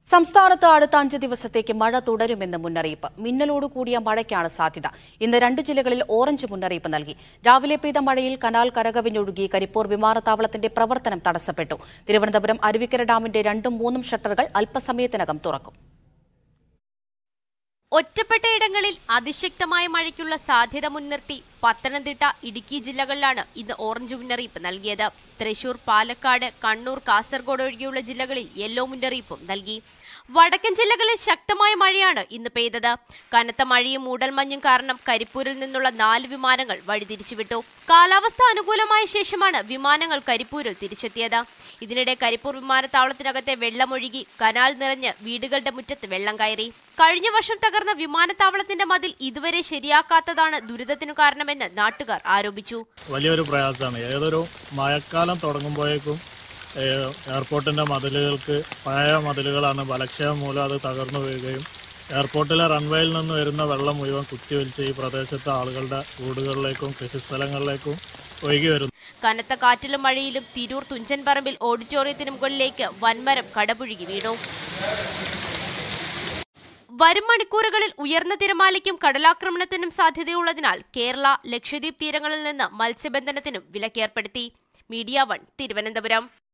സംസ്ഥാനത്ത് അടുത്ത അഞ്ച് ദിവസത്തേക്ക് മഴ തുടരുമെന്ന് മുന്നറിയിപ്പ് മിന്നലോട് കൂടിയ മഴയ്ക്കാണ് സാധ്യത ഇന്ന് രണ്ട് ജില്ലകളിൽ ഓറഞ്ച് മുന്നറിയിപ്പ് നൽകി രാവിലെ പെയ്ത മഴയിൽ കനാൽ കരകവിഞ്ഞൊഴുകി കരിപ്പൂർ വിമാനത്താവളത്തിന്റെ പ്രവർത്തനം തടസ്സപ്പെട്ടു തിരുവനന്തപുരം അരുവിക്കര ഡാമിന്റെ രണ്ടും മൂന്നും ഷട്ടറുകൾ അല്പസമയത്തിനകം തുറക്കും ഒറ്റപ്പെട്ട ഇടങ്ങളിൽ അതിശക്തമായ മഴയ്ക്കുള്ള സാധ്യത മുൻനിർത്തി പത്തനംതിട്ട ഇടുക്കി ജില്ലകളിലാണ് ഇന്ന് ഓറഞ്ച് മുന്നറിയിപ്പ് നൽകിയത് തൃശൂർ പാലക്കാട് കണ്ണൂർ കാസർഗോഡ് ഒഴികെയുള്ള ജില്ലകളിൽ യെല്ലോ മുന്നറിയിപ്പും നൽകി വടക്കൻ ജില്ലകളിൽ ശക്തമായ മഴയാണ് ഇന്ന് പെയ്തത് കനത്ത മഴയും മൂടൽമഞ്ഞും കാരണം കരിപ്പൂരിൽ നിന്നുള്ള നാല് വിമാനങ്ങൾ വഴിതിരിച്ചുവിട്ടു കാലാവസ്ഥ അനുകൂലമായ ശേഷമാണ് വിമാനങ്ങൾ കരിപ്പൂരിൽ തിരിച്ചെത്തിയത് ഇതിനിടെ കരിപ്പൂർ വിമാനത്താവളത്തിനകത്തെ വെള്ളമൊഴുകി കനാൽ നിറഞ്ഞ് വീടുകളുടെ മുറ്റത്ത് വെള്ളം കയറി കഴിഞ്ഞ വർഷം തകർന്ന വിമാനത്താവളത്തിന്റെ മതിൽ ഇതുവരെ ശരിയാക്കാത്തതാണ് ദുരിതത്തിനു കാരണമെന്ന് നാട്ടുകാർ ആരോപിച്ചു വലിയൊരു പ്രയാസമാണ് ഏതൊരു മഴക്കാലം തുടങ്ങുമ്പോഴേക്കും ഏഹ്, എയർപോർട്ടിൻ്റെ മതിലുകൾക്ക് പഴയ മതിലുകളാണ് ബലക്ഷയം മൂലം അത് തകർന്നു വീഴുകയും എയർപോർട്ടിലെ റൺവേയിൽ നിന്ന് വരുന്ന വെള്ളം മുഴുവൻ കുത്തിയൊലിച്ച് ഈ പ്രദേശത്തെ ആളുകളുടെ വീടുകളിലേക്കും കൃഷിസ്ഥലങ്ങളിലേക്കും ഒഴുകി വരുന്നു കനത്ത കാറ്റിലും മഴയിലും തിരൂർ തുഞ്ചൻ പറമ്പിൽ ഓഡിറ്റോറിയത്തിന് മുകളിലേക്ക് വൻമരം കടപുഴുകി വീണു വരും മണിക്കൂറുകളിൽ ഉയർന്ന തിരമാലയ്ക്കും കടലാക്രമണത്തിനും സാധ്യതയുള്ളതിനാൽ കേരള ലക്ഷദ്വീപ് തീരങ്ങളിൽ നിന്ന് മത്സ്യബന്ധനത്തിനും വിലക്കേർപ്പെടുത്തി മീഡിയ വൺ തിരുവനന്തപുരം